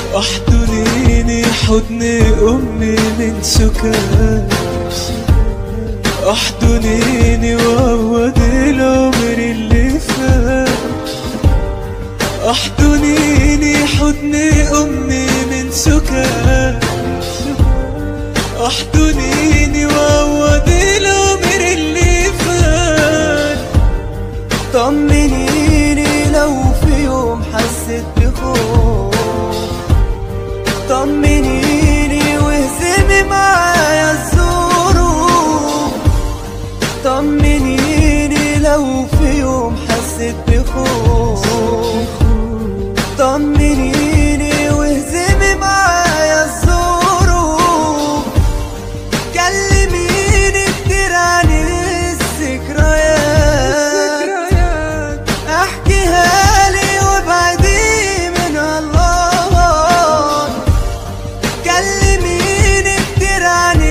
احضنيني حضن امي من سكات احضنيني وعوض العمر اللي فات احضنيني حضن امي من سكات احضنيني وعوض العمر اللي فات طمنيني لو في يوم حسيت بخوف طمنيني واهزمي معايا الظروف طمنيني لو في يوم حسيت بخوف طمنيني واهزمي معايا الظروف كلميني كتير عن الذكريات احكيها لي وابعدي من الله كلميني كتير عن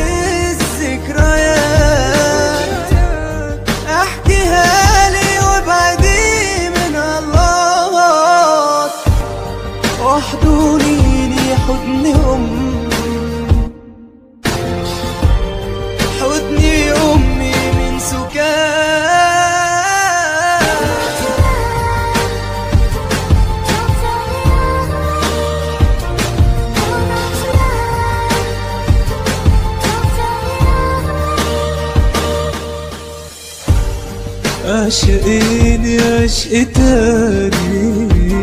الذكريات احكيها لي وابعدي من الله واحضنيني حضن امي حضني امي من سكات عشقيني عشق تاني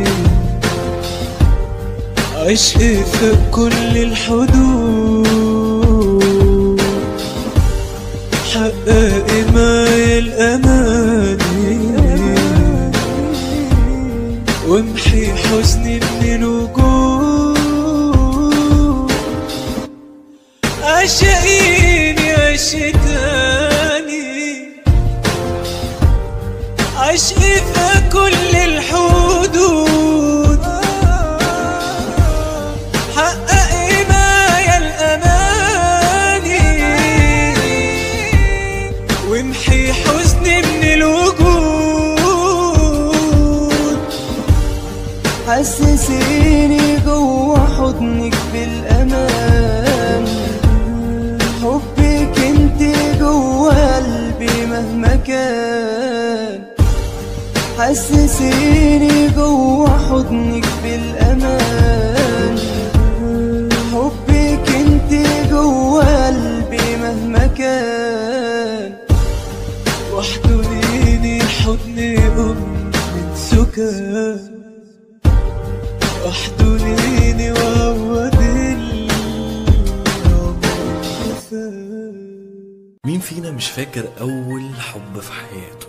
عشق فوق كل الحدود حققي معايا الأماني وامحي حزني من الوجود عشقيني عشق تاني عشقي في كل الحدود حققي معايا الأماني وامحي حزني من الوجود حسسيني جوا حضنك بالأمان حبك انت جوا قلبي مهما كان حسسيني جوا حضنك بالأمان حبك انت جوا قلبي مهما كان واحضنيني حضن أم من سكات احضنيني وعوض العمر فات مين فينا مش فاكر أول حب في حياته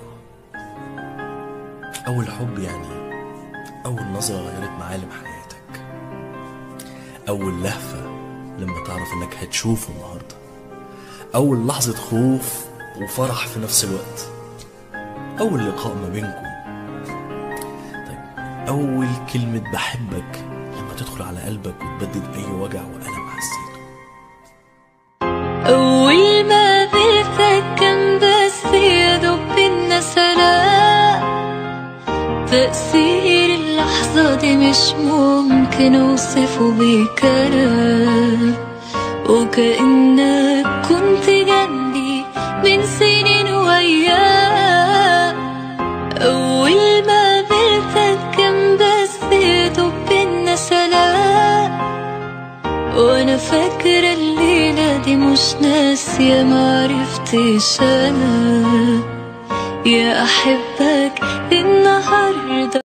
أول حب يعني أول نظرة غيرت معالم حياتك أول لهفة لما تعرف إنك هتشوفه النهاردة أول لحظة خوف وفرح في نفس الوقت أول لقاء ما بينكم طيب أول كلمة بحبك لما تدخل على قلبك وتبدد أي وجع وألم حسيته أول ما قابلتك كان بس يا دوب بينا سلام تأثير اللحظة دي مش ممكن أوصفه بكلام وكأنك كنت جنبي من سنين وأيام أول ما قابلتك كان بس يا دوب بينا سلام وانا فاكرة الليلة دي مش ناسية معرفتش انا يا احبك النهاردة